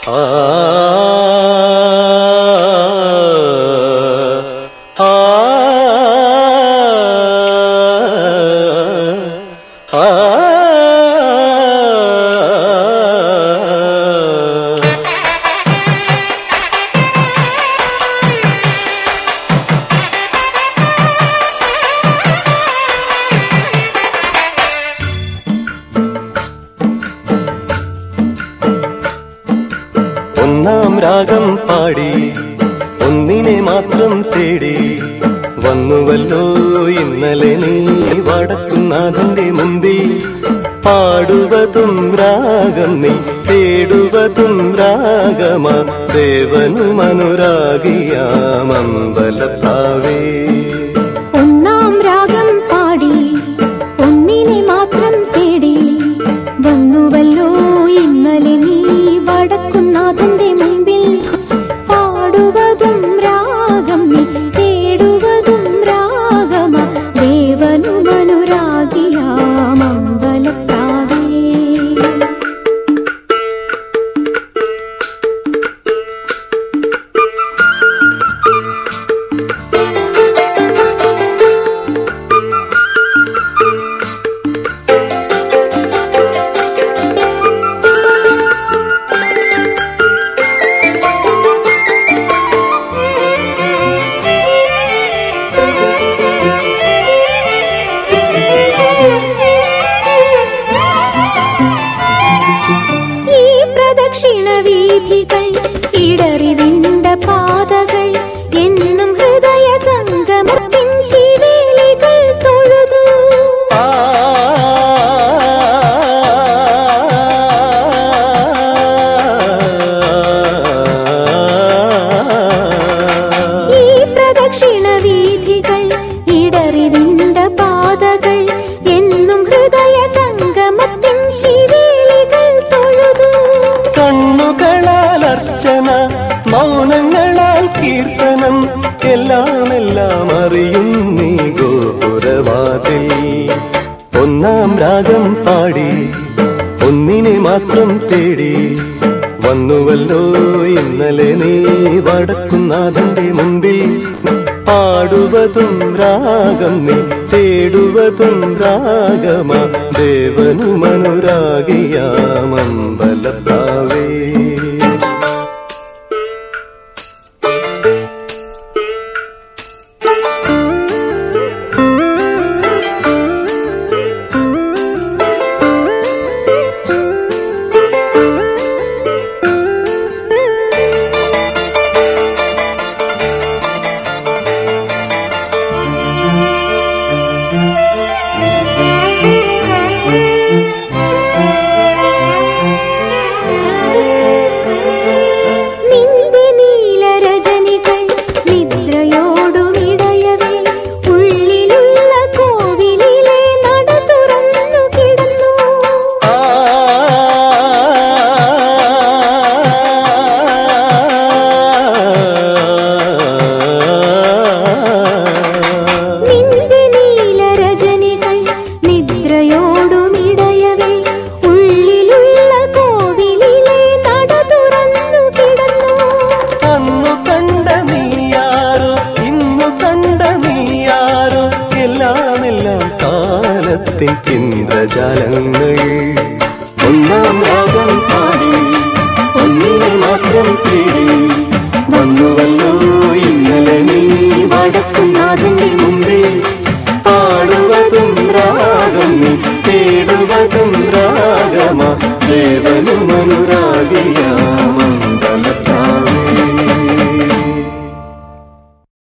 ആ ആ ആ ഒന്നാം രാഗം പാടി ഒന്നിനെ മാത്രം തേടി വന്നുവല്ലോ ഇന്നലെ നീ വടക്കുന്നാഥന്റെ മുമ്പിൽ പാടുവതും രാഗം നീ തേടുവതും രാഗമാ ദേവനും അനുരാഗിയാമമ്പലത്താവേ ഒന്നാം രാഗം പാടി ഒന്നിനെ മാത്രം തേടി വന്നുവല്ലോ ഇന്നലെ നീ വടക്കുന്നാഥന്റെ മുമ്പിൽ പാടുവതും രാഗം നീ തേടുവതും രാഗമ ദേവനുമനുരാഗിയാമമ്പലപ്രാവേ ഈ പ്രദക്ഷിണ വീഥികൾ ഇടറിവിണ്ട പാതകൾ എന്നും ഹൃദയ സംഗമത്തിൻ ശിവേലികൾ തൊഴുതു ആ ഈ പ്രദക്ഷിണ വീഥികൾ ഇടറിവിണ്ട പാതകൾ എന്നും ഹൃദയ സംഗമത്തിൻ ശിവേലികൾ തൊഴുതു കണ്ണുകളാൽ അർച്ചന മൗനങ്ങളാൽ കീർത്തനം എല്ലാം എല്ലാം അറിയും നീ ഗോപുരവാതിൽ ഒന്നാം രാഗം പാടി ഒന്നിനെ മാത്രം തേടി വന്നുവല്ലോ ഇന്നലെ നീ വടക്കുന്നാഥന്റെ മുമ്പിൽ പാടുവതും രാഗം നീ തേടുവതും രാഗമാ ദേവനും അനുരാഗിയാമമ്പലത്താവേ നിന്റെ നീലരജനികൾ നിദ്രയോടുമിടയവേ ഉള്ളിലുള്ള കോവിലിലെ നട തുറന്നു കിടന്നു ആ നിന്റെ നീലരജനികൾ നിദ്രയോടുമിടയവേ ഉള്ളിലുള്ള കോവിലിലെ നട തുറന്നു കിടന്നു അന്നു കണ്ട നീയാരോ ഇന്നു കണ്ട നീയാരോ എല്ലാം എല്ലാം കാലത്തിൻ ഇന്ദ്രജാലങ്ങൾ ഒന്നാം രാഗം പാടി ഒന്നിനെ മാത്രം തേടി വന്നുവല്ലോ ഇന്നലെ നീ വടക്കുന്നാഥന്റെ മുമ്പിൽ പാടുവതും രാഗം നീ തേടുവതും രാഗമാ ദേവനും അനുരാഗിയാ